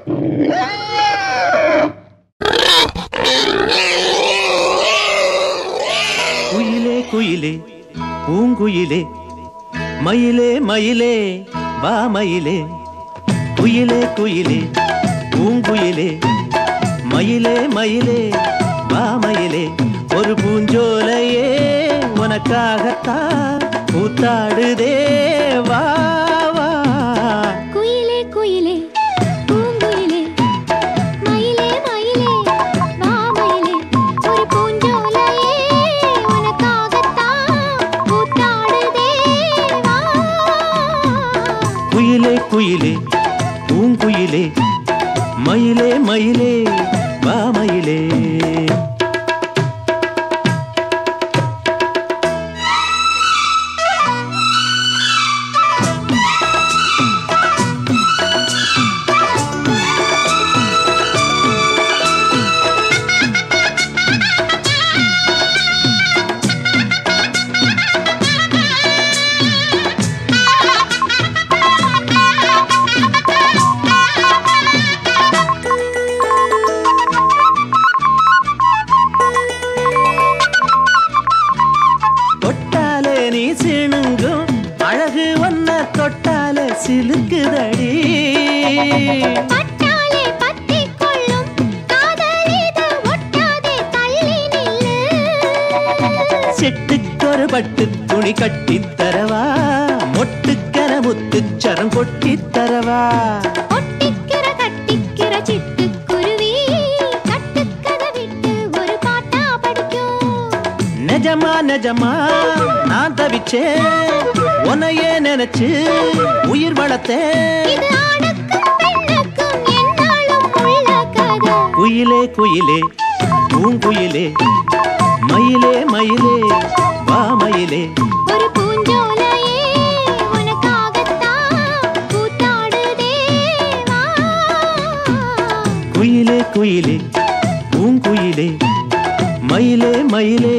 குயிலே குயிலே பூங்குயிலே மயிலே மயிலே வா மயிலே குயிலே குயிலே பூங்குயிலே மயிலே மயிலே வா மயிலே ஒரு பூஞ்சோலையே உனக்காகத்தான் கூத்தாடுதே வா வா குயிலே குயிலே பூங்குயிலே மயிலே மயிலே வா மயிலே ஒரு பூஞ்சோலையே உனக்காகத்தான் கூத்தாடுதே வா குயிலே குயிலே பூங்குயிலே மயிலே மயிலே வா மயிலே தொட்டாலே நீ சிணுங்கும் அழகு ஒன்ன தொட்டாலே சிலுக்குதடி பட்டாலே பத்திக் கொள்ளும் காதல் இது ஒட்டாதே தள்ளி நில்லு செட்டுக்கொரு பட்டு துணி கட்டித் தரவா மொட்டுக்கர முத்துச்சரம் கொட்டித் தரவா ஒட்டிக்கிற கட்டிக்கிற சிட்டுக்குருவி கட்டுக்கதை விட்டு ஒரு பாட்டா படிக்கும் நிஜமா நிஜமா நான் தவிச்சேன் உன்னையே நினைச்சு உயிர் வளர்த்தேன் இது ஆணுக்கும் பெண்ணுக்கும் என்னாலும் உள்ள கதை குயிலே குயிலே பூங்குயிலே மயிலே மயிலே வா மயிலே ஒரு பூஞ்சோலையே உனக்காகத்தான் கூத்தாடுதே வா குயிலே குயிலே பூங்குயிலே மயிலே மயிலே